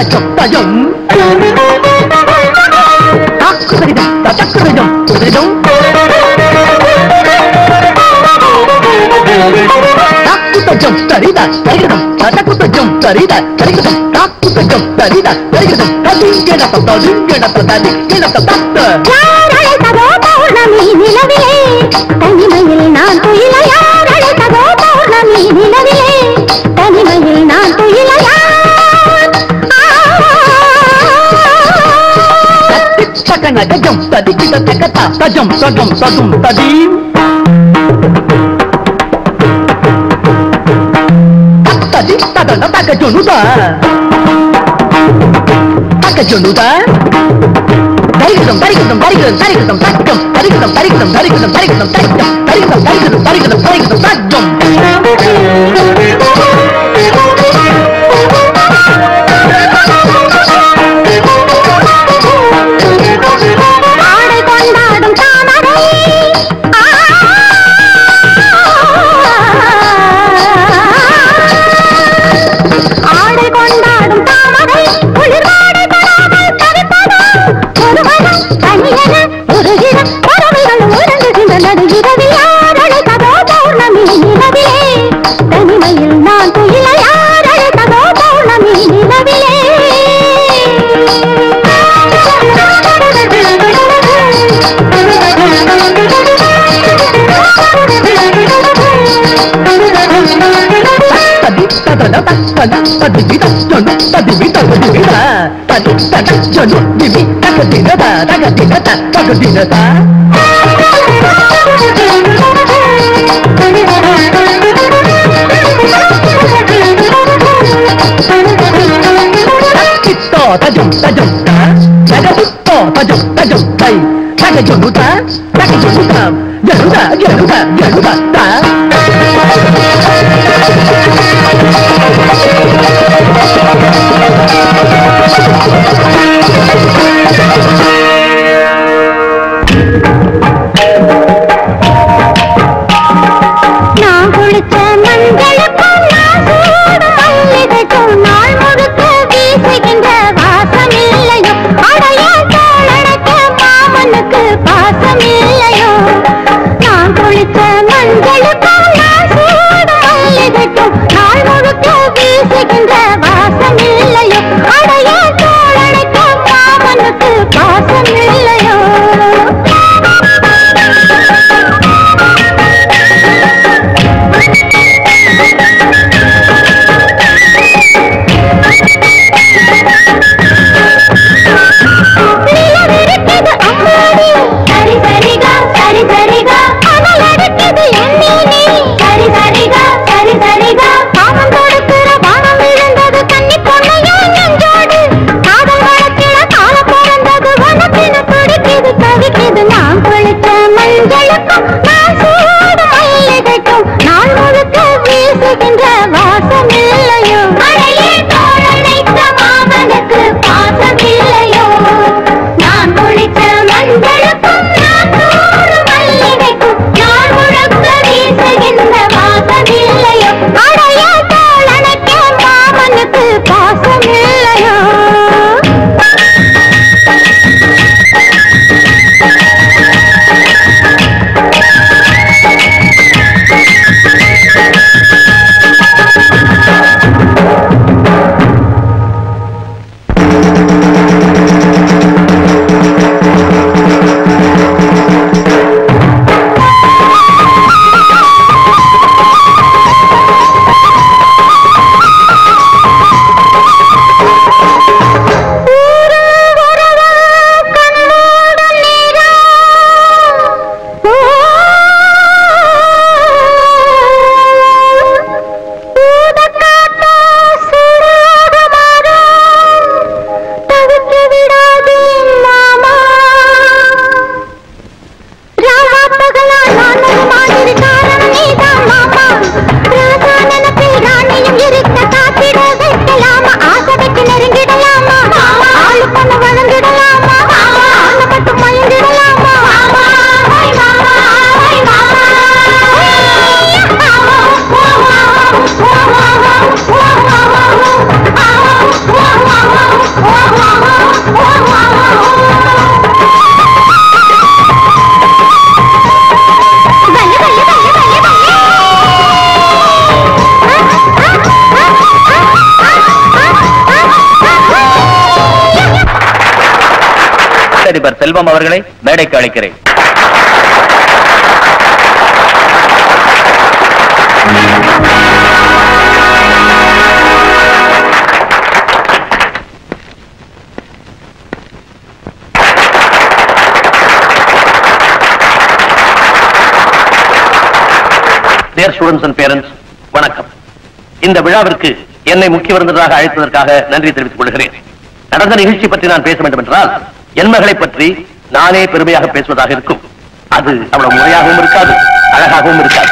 தஜம் தஜம் தாக்கு சரிதம் தஜக்கு சரிதம் சரிதம் தாக்கு தஜம் தரிதா தரிகிதம் தஜக்கு தஜம் தரிதா தரிகிதம் தாக்கு தஜம் தரிதா தரிகிதம் ததிங்கட ததிங்கட ததிங்கட தத்த யார் அழைத்ததோ பௌர்ணமி நிலவிலே தனிமையில் நான் துயில யார் அழைத்ததோ பௌர்ணமி நிலவிலே தனிமையில் நான் துயில யார் சட்டங்க தஜம் ததிகிட தக்கத்தா தஜம் தஜம் தஜம் ததீம் ததி ததன தக்க ஜொனுதா தக்க ஜொனுதா தரிகிதம் தரிகிதம் தரிகிதம் தரிகிதம் தக்கம் தரிகிதம் தரிகிதம் தரிகிதம் தரிகிதம் தக்கம் தரிகிதம் தரிகிதம் தரிகிதம் தரிகிதம் தக்கம் ஆடை கொண்டாடும் தாமரை ஆடை கொண்டாடும் தாமரை குளிர்வாடை படாமல் தவிப்பதா ஒருவனும் தனியன உருகிற பறவைகள் உறங்குகின்ற நடுகிறவில் யார் அழைத்ததோ பௌர்ணமி நிலவிலே தனிமையில் நான் துயில யார் அழைத்ததோ பௌர்ணமி ததி ததன தக்கன ததிவித ஜொனு ததிவித ததிவித ததி தத ஜொனு திவி தகதினத தகதினத தகதினத தக்கித்தோ தஜம் தஜம் த தகதித்தோ தஜம் தஜம் தை தக ஜொனுத தக ஜொனுத ஜொனுத ஜொனுத ஜொனுத த நான் குளிச்ச மஞ்சளுக்கும் நான் சூடும் மல்லிகைக்கும் நாள் முழுக்க வீசுகின்ற வாசம் இல்லையோ அடையா தோழனுக்கு மாமனுக்கு பாசம் இல்லையோ நான் குளிச்ச மஞ்சளுக்கும் செல்வம் அவர்களை மேடைக்கு அழைக்கிறேன் டியர் ஸ்டூடெண்ட்ஸ் அண்ட் பேரண்ட்ஸ் வணக்கம் இந்த விழாவிற்கு என்னை முக்கிய விருந்தினராக அழைத்ததற்காக நன்றி தெரிவித்துக் கொள்கிறேன் நடந்த நிகழ்ச்சி பற்றி நான் பேச வேண்டும் என்றால் என் மகளை பற்றி நானே பெருமையாக பேசுவதாக இருக்கும் அது அவ்வளவு முறையாகவும் இருக்காது அழகாகவும் இருக்காது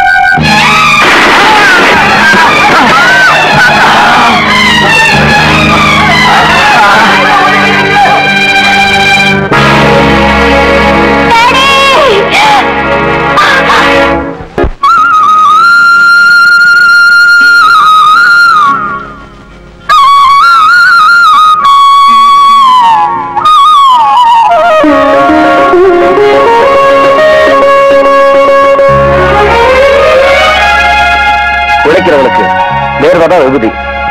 உழைக்கிறவனுக்கு நேர்வதான் உகுதி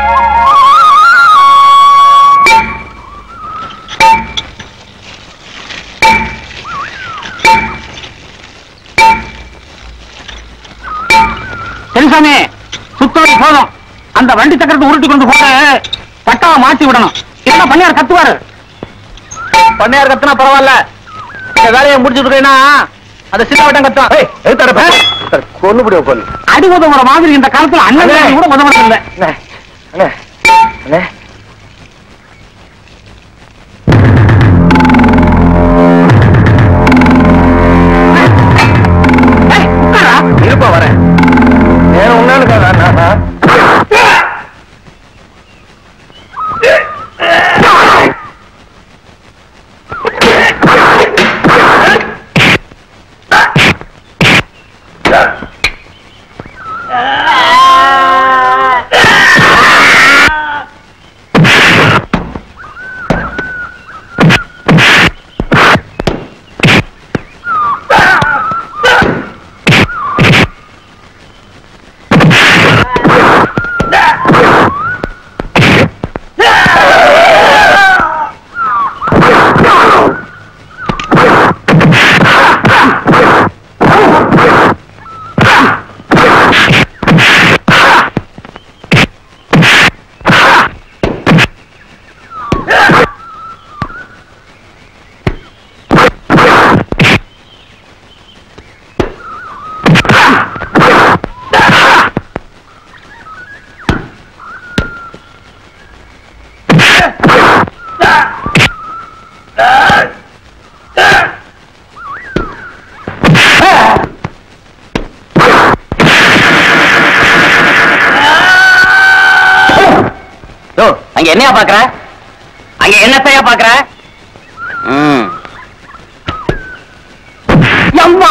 பெருசாமி சுத்தோடி போதும் அந்த வண்டி சக்கரத்தை உருட்டி கொண்டு போக பட்டாவை மாத்தி விடணும் என்ன பண்ணியார் கத்துவாரு பண்ணையார் கத்துனா பரவாயில்ல இந்த வேலையை முடிச்சுட்டு அந்த சின்ன வட்டம் கத்துவான் கொண்டு முடியும் கொண்டு அடி உதவுற மாதிரி இந்த காலத்துல அண்ணன் அண்ணே. கூட உதவுறது இல்ல அண்ணே அண்ணே ஏய், உட்காரா. இருப்பா வரேன் நேரம் உன்னாலுக்கா அங்க என்னையா பாக்குற அங்க என்னத்தையா பாக்குற ம் அம்மா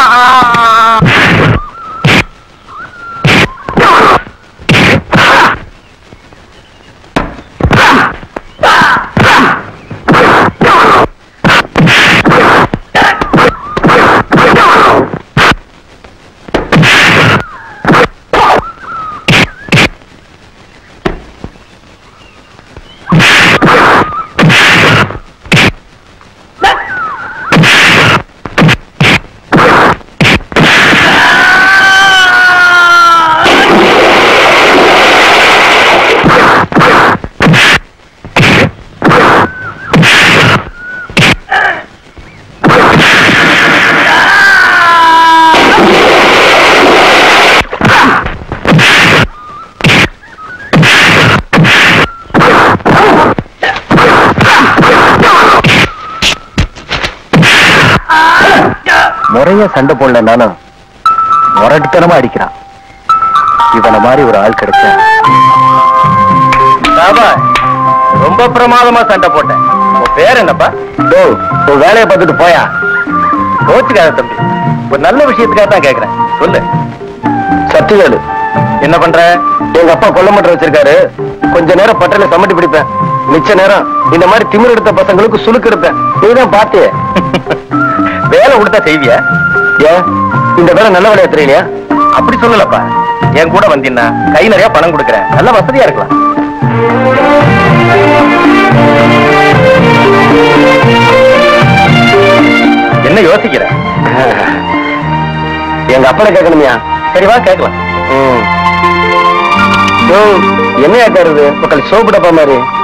முறைய சண்டை போடல நானும் முரட்டுத்தனமா அடிக்கிறான் இவன மாதிரி ஒரு ஆள் கிடைச்சா பாபா ரொம்ப பிரமாதமா சண்டை போட்டேன் உன் பேர் என்னப்பா ஓ உன் வேலையை பார்த்துட்டு போயா கோச்சுக்காத தம்பி ஒரு நல்ல விஷயத்துக்காக தான் கேக்குறேன் சொல்லு சத்திவேலு என்ன பண்ற எங்க அப்பா கொல்ல மட்டம் வச்சிருக்காரு கொஞ்ச நேரம் பட்டல சமட்டி பிடிப்பேன் மிச்ச நேரம் இந்த மாதிரி திமிர் எடுத்த பசங்களுக்கு சுலுக்கு எடுப்பேன் நீதான் பாத்தியே வேலை கொடுத்தா செய்வியா ஏன் இந்த வேலை நல்ல வேலையா தெரியலையா அப்படி சொல்லலப்பா என் கூட வந்தீங்கன்னா கை நிறைய பணம் கொடுக்குறேன் நல்ல வசதியா இருக்கலாம் என்ன யோசிக்கிற எங்க அப்பனை கேட்கணுமியா சரி வா கேட்கலாம் ம். யோ, என்னையா தருது மக்கள் சோப்பு டப்பா மாதிரி